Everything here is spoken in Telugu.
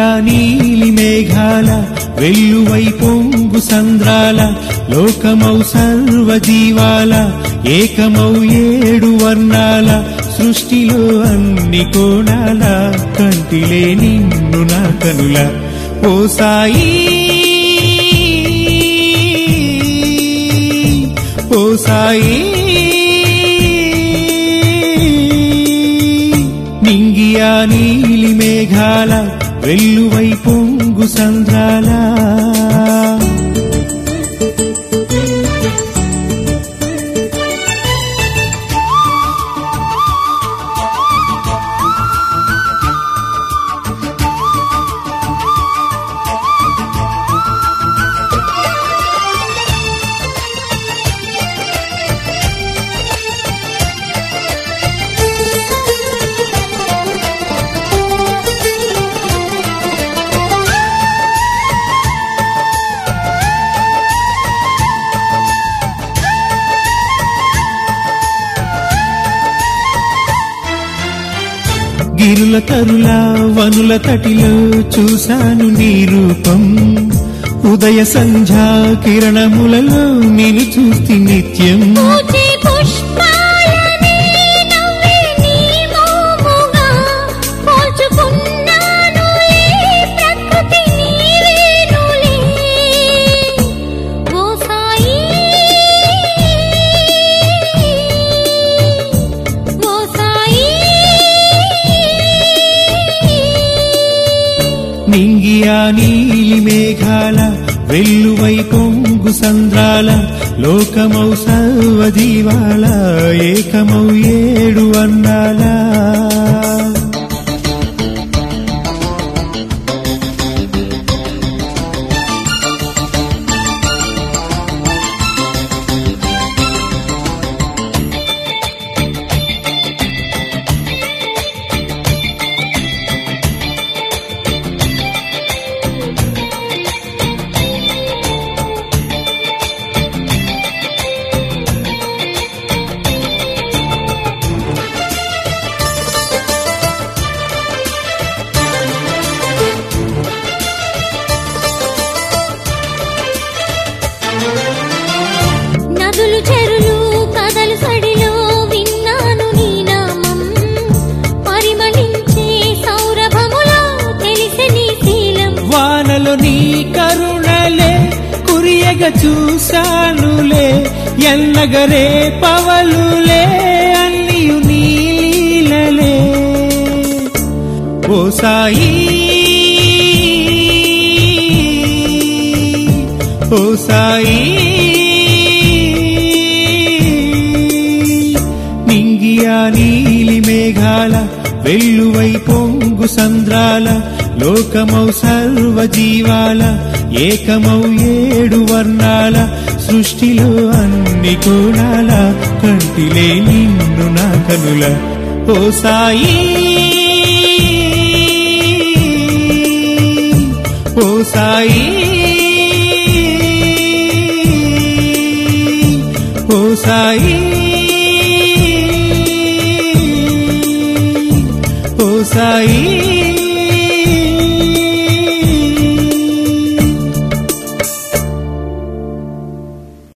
నీలి మేఘాల వెల్లువై పొంగు సంద్రాల లోకమౌ సర్వజీవాల ఏకమౌ ఏడు వర్ణాల సృష్టిలో అన్ని కోణాల కంటిలే నిన్ను నా కనుల ఓ సాయి ఓ సాయి నింగియా నీలి మేఘాల వెల్లువై పొంగు సంద్రాల గిరుల తరుల వనుల తటిలో చూశాను నీ రూపం ఉదయ సంధ్యా కిరణములలో నేను చూస్తే నిత్యం పూచే పుష్పాలనే నవ్వే నీ మోముగా పోల్చుకున్నానులే ప్రకృతి నీవేనులే ఓ సాయి ఓ సాయి నింగియా నీలి మేఘాల వెల్లువై పొంగు సంద్రాల లోకమౌ సర్వజీవాల ఏకమౌ ఏడు అన్నాల నదులు చెరులు కదలు సడిలో విన్నాను నీ నామం పరిమళించే సౌరభములో తెలిసే నీ శీలం వానలో నీ కరుణలే కురియగ చూశానులే ఎల్లగరే పవలులే అన్నియు నీ లీలలే ఓ సాయి ఓ సాయి నింగియా నీలి మేఘాల వెల్లువై పొంగు సంద్రాల లోకమౌ సర్వజీవాల ఏకమౌ ఏడు వర్ణాల సృష్టిలో అన్ని కోణాల కంటిలే నిన్ను నా కనుల ఓ సాయి ఓ సాయి ఓ సాయి ఓ సాయి